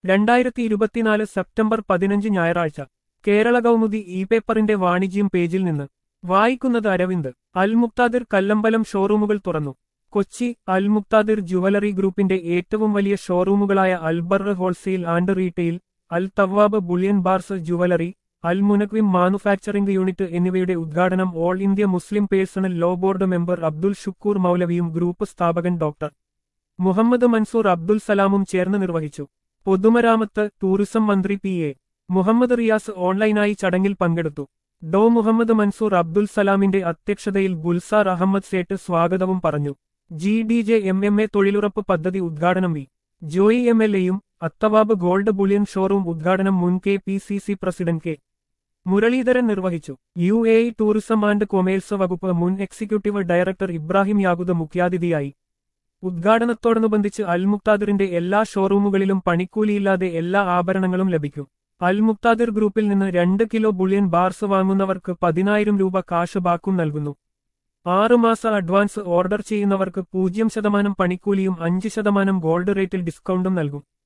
രണ്ടായിരത്തി ഇരുപത്തിനാല് സെപ്റ്റംബർ പതിനഞ്ച് ഞായറാഴ്ച കേരള കൗമുദി ഇ പേപ്പറിന്റെ വാണിജ്യം പേജിൽ നിന്ന് വായിക്കുന്നത് അരവിന്ദ് അൽ മുക്താദിർ കല്ലമ്പലം ഷോറൂമുകൾ തുറന്നു കൊച്ചി അൽ മുക്താദിർ ജുവലറി ഗ്രൂപ്പിന്റെ ഏറ്റവും വലിയ ഷോറൂമുകളായ Albar wholesale and retail Al Tawab bullion bars jewellery Al Munaqim manufacturing unit എന്നിവയുടെ ഉദ്ഘാടനം all India Muslim personal law board member Abdul Shukoor മൗലവിയും ഗ്രൂപ്പ് സ്ഥാപകൻ ഡോക്ടർ മുഹമ്മദ് മൻസൂർ അബ്ദുൽ സലാമും ചേർന്ന് നിർവഹിച്ചു പൊതുമരാമത്ത് ടൂറിസം മന്ത്രി പി എ മുഹമ്മദ് റിയാസ് ഓൺലൈനായി ചടങ്ങിൽ പങ്കെടുത്തു ഡോ മുഹമ്മദ് മൻസൂർ അബ്ദുൽ സലാമിന്റെ അധ്യക്ഷതയിൽ ഗുൽസാർ അഹമ്മദ് സേട്ട് സ്വാഗതവും പറഞ്ഞു G D J M M A തൊഴിലുറപ്പ് പദ്ധതി ഉദ്ഘാടനം വി ജോയി എം എൽ എയും അത്തവാബ് ഗോൾഡ് ബുളിയൻ ഷോറൂം ഉദ്ഘാടനം മുൻ K P C C president K Muraleedharan നിർവഹിച്ചു U A E tourism and commerce വകുപ്പ് മുൻ എക്സിക്യൂട്ടീവ് ഡയറക്ടർ ഇബ്രാഹിം യാഗുദ മുഖ്യാതിഥിയായി ഉദ്ഘാടനത്തോടനുബന്ധിച്ച് അൽ മുക്താദിറിന്റെ എല്ലാ ഷോറൂമുകളിലും പണിക്കൂലിയില്ലാതെ എല്ലാ ആഭരണങ്ങളും ലഭിക്കും അൽ മുക്താദിർ ഗ്രൂപ്പിൽ നിന്ന് രണ്ട് കിലോ ബുള്ളിയൻ ബാർസ് വാങ്ങുന്നവർക്ക് പതിനായിരം രൂപ കാശ് ബാക്കും നൽകുന്നു ആറുമാസ അഡ്വാൻസ് ഓർഡർ ചെയ്യുന്നവർക്ക് പൂജ്യം ശതമാനം പണിക്കൂലിയും അഞ്ച് ശതമാനം ഗോൾഡ് റേറ്റിൽ ഡിസ്കൗണ്ടും നൽകും